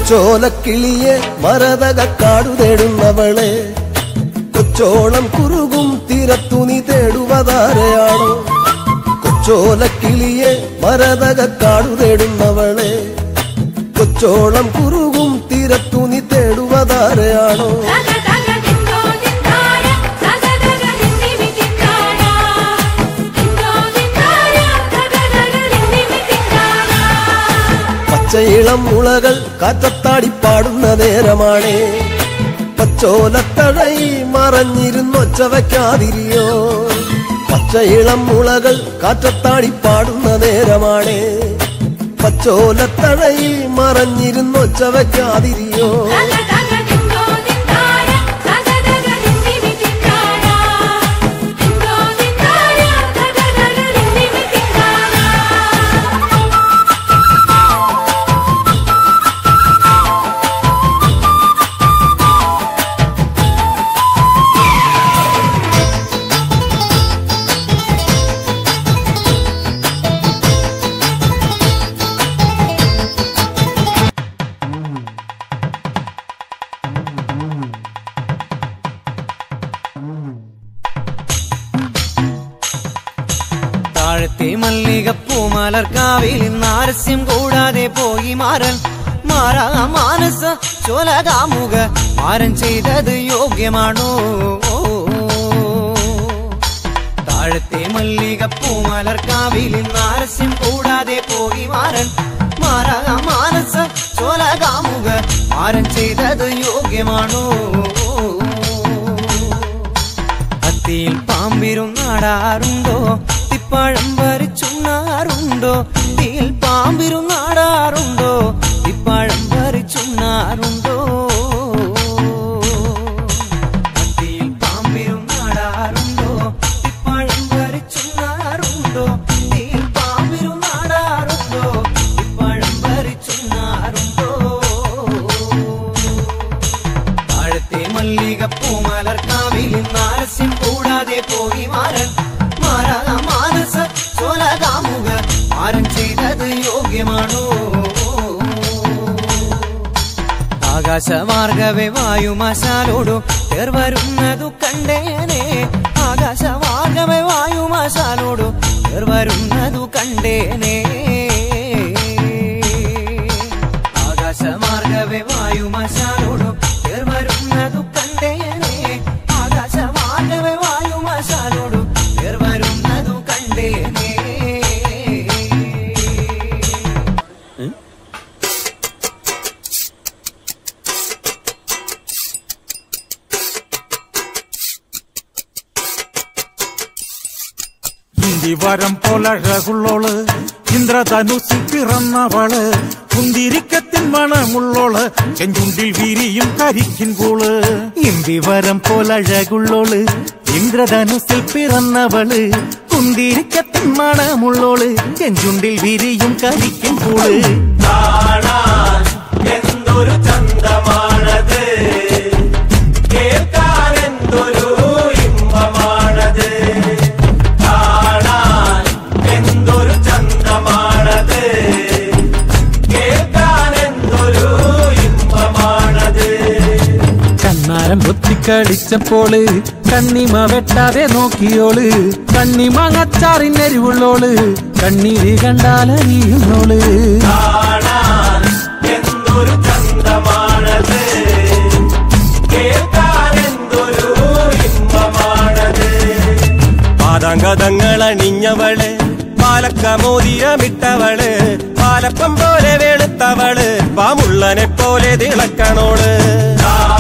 കൊച്ചോലക്കിളിയെ മരതകക്കാടു തേടുന്നവളെ കൊച്ചോളം കുറുകും തീരത്തു നീ തേടുവതാരയാണോ കൊച്ചോലക്കിളിയെ മരതകക്കാടു തേടുന്നവളെ കൊച്ചോളം കുറുകും തീരത്തു നീ തേടുവതാരയാണോ തക തക ദിന്തോ ദിന്താര തക തക ദിന്ദിമി ദിന്താര ദിന്തോ ദിന്താര തക തക ദിന്ദിമി ദിന്താര പച്ചയിളം മുളകൾ കാറ്റത്താടി പാടുന്ന നേരമാണേ പച്ചോലത്തഴയി മറഞ്ഞിരുന്നൊച്ച വയ്ക്കാതിരിയോ പച്ചയിളം മുളകൾ കാറ്റത്താടി പാടുന്ന നേരമാണേ പച്ചോലത്തഴയിൽ മറഞ്ഞിരുന്നൊച്ച വയ്ക്കാതിരിയോ തക തക ദിന്തോ ദിന്താര തക തക ദിന്ദിമി ദിന്താര ദിന്തോ ദിന്താര തക തക ദിന്ദിമി ദിന്താര താഴത്തെ മല്ലികപ്പൂ മലർക്കാവിൽ നാരസ്യം കൂടാതെ പോയി മാറൻ മാറാ മാനസ ചോലകാമുക മാരൻ ചെയ്തത് യോഗ്യമാണോ താഴത്തെ മല്ലികപ്പൂ മലർക്കാവിൽ നാരസ്യം കൂടാതെ പോയി മാറൻ മാറാ മാനസ ചോലകാമുക മാരൻ ചെയ്തത് യോഗ്യമാണോ അത്തിയിൽ പാമ്പിരുന്നാടാറുണ്ടോ തിപ്പഴം വരിച്ചുണ്ണാറുണ്ടോ തീയിൽ പാമ്പിരുന്നാടാറുണ്ടോ തിപ്പഴം വരിച്ചുണ്ണാറുണ്ടോ അത്തിയിൽ പാമ്പിരുന്നാടാറുണ്ടോ തിപ്പഴം വരിച്ചുണ്ണാറുണ്ടോ തീയിൽ പാമ്പിരുന്നാടാറുണ്ടോ തിപ്പഴം വരിച്ചുണ്ണാറുണ്ടോ താഴത്തെ മല്ലികപ്പൂ മലർക്കാവിൽ നാരസ്യം കൂടാതെ പോയി മാറൻ മാറാ മാനസ ചോലകാമുക മാരൻ ചെയ്തത് യോഗ്യമാണോ ആകാശമാർഗവേ വായുമാശാലോടു പേർ വരുന്നതു കണ്ടേനെ ആകാശമാർഗവേ വായുമാശാലോടു പേർ വരുന്നതു കണ്ടേനെ ആകാശമാർഗവേ വായുമാശാലോടു പേർ വരുന്നതു കണ്ടേനെ ആകാശമാർഗവേ വായുമാശാലോടു പേർ വരുന്നതു കണ്ടേനെ ഇന്ദിവരം പോലഴകുള്ളോള് ഇന്ദ്രധനുസിൽ പിറന്നവള് കുന്തിരിക്കത്തിൻ മണമുള്ളോള് ചെഞ്ചുണ്ടിൽ വിരിയും കരിക്കിൻ പൂള് ഇന്ദിവരം പോലഴകുള്ളോള് ഇന്ദ്രധനുസിൽ പിറന്നവള് കുന്തിരിക്കത്തിൻ മണമുള്ളോള് ചെഞ്ചുണ്ടിൽ വിരിയും കരിക്കും പൂള് എന്തൊരു ചന്തമാണത് കേൾക്കാൻ എന്തൊരു ഇമ്പമാണത് കാണാൻ എന്തൊരു ചന്തമാണത് കേൾക്കാൻ എന്തൊരു ഇമ്പമാണത് കണ്ണാരം പൊത്തിക്കടിച്ചപ്പോള് കണ്ണിമ വെട്ടാതെ നോക്കിയോള് കണ്ണിമങ്ങച്ചാറിനരിവുള്ളോള് കണ്ണീര് കണ്ടാലറിയുന്നോള് കാണാൻ എന്തൊരു ചന്തമാണത് കേൾക്കാൻ എന്തൊരു ഇമ്പമാണത് പാതാങ്കതങ്ങൾ അണിഞ്ഞവള് പാലക്ക മോതിരമിട്ടവള് പാലപ്പം പോലെ വെളുത്തവള് പാമുള്ളനെ പോലെ തിളക്കണോള്